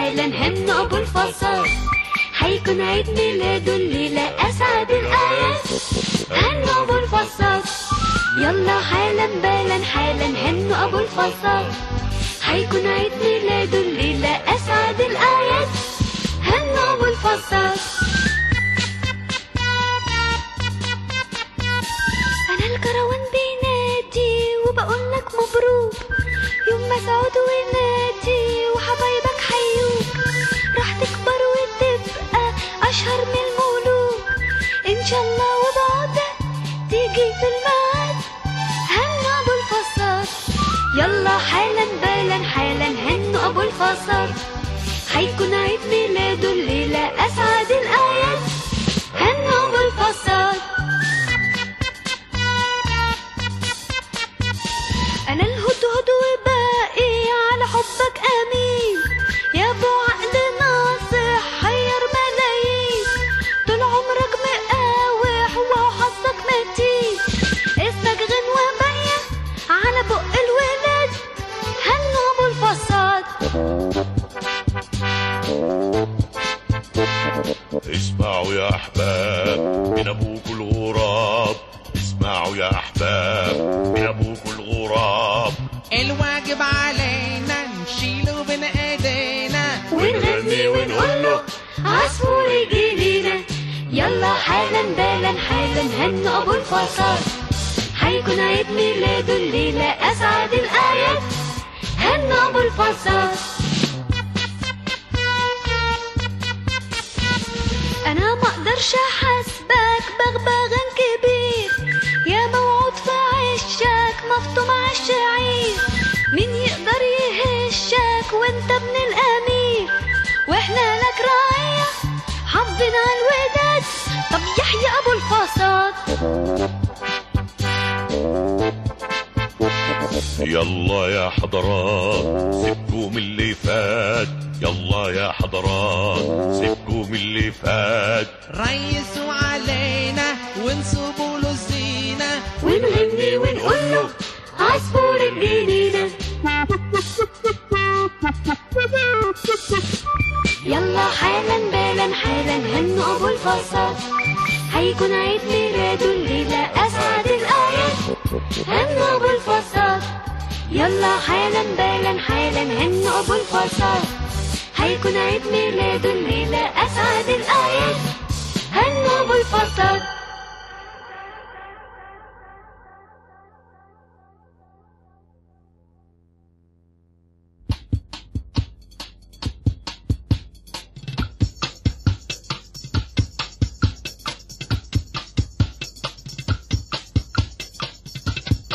حالا هنوا ابو الفصاد هيكون عيد ميلاده الليلة اسعد الايام هنوا ابو الفصاد يلا حالا بالا حالا هنوا ابو الفصاد هيكون عيد ميلاده الليلة اسعد الايام هنوا ابو الفصاد انا الكروان بينادي وبقول لك مبروك يوم مسعود ونادي وحبايبك حيوك راح تكبر وتبقى اشهر من الملوك ان شاء الله وبعدك تيجي في الميعاد هنوا ابو الفصاد يلا حالا بالا حالا هنوا ابو الفصاد هيكون عيد ميلاده الليلة اسعد الايام هنوا ابو الفصاد انا الهدهد وباقي على حبك امين يا ابو عقل ناصح حير ملايين طول عمرك مقاوح وهو حظك متين اسمك غنوة باقية على بق الولاد هنوا ابو الفصاد اسمعوا يا احباب من ابوك الغراب اسمعوا يا احباب من ابوك الغراب الواجب علينا نشيله بين ايدينا ونغني ونقول له عصفور الجنينة يلا حالا بالا حالا هنوا ابو الفصاد هيكون عيد ميلاده الليلة اسعد الايام هنوا ابو الفصاد انا ما اقدرش احاسبك بغبغان كبير يا موعود في عشك مفطوم عالشعير مين يقدر يهشك وانت ابن الامير واحنا لك رعية حافظين على الوداد طب يحيى ابو الفصاد يلا يا حضرات سيبكوا من اللي فات يلا يا حضرات سيبكوا من اللي فات ريسوا علينا وانصبوا له الزينة ونغني ونقول له عصفور الجنينة يلا حالا بالا حالا هنوا ابو الفصاد هيكون عيد ميلاده الليلة اسعد الايام هنوا ابو الفصاد يلا حالا بالا حالا هنوا ابو الفصاد هيكون عيد ميلاده الليلة اسعد الايام هنوا ابو الفصاد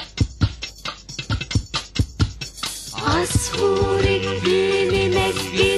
عصفور الدين نجي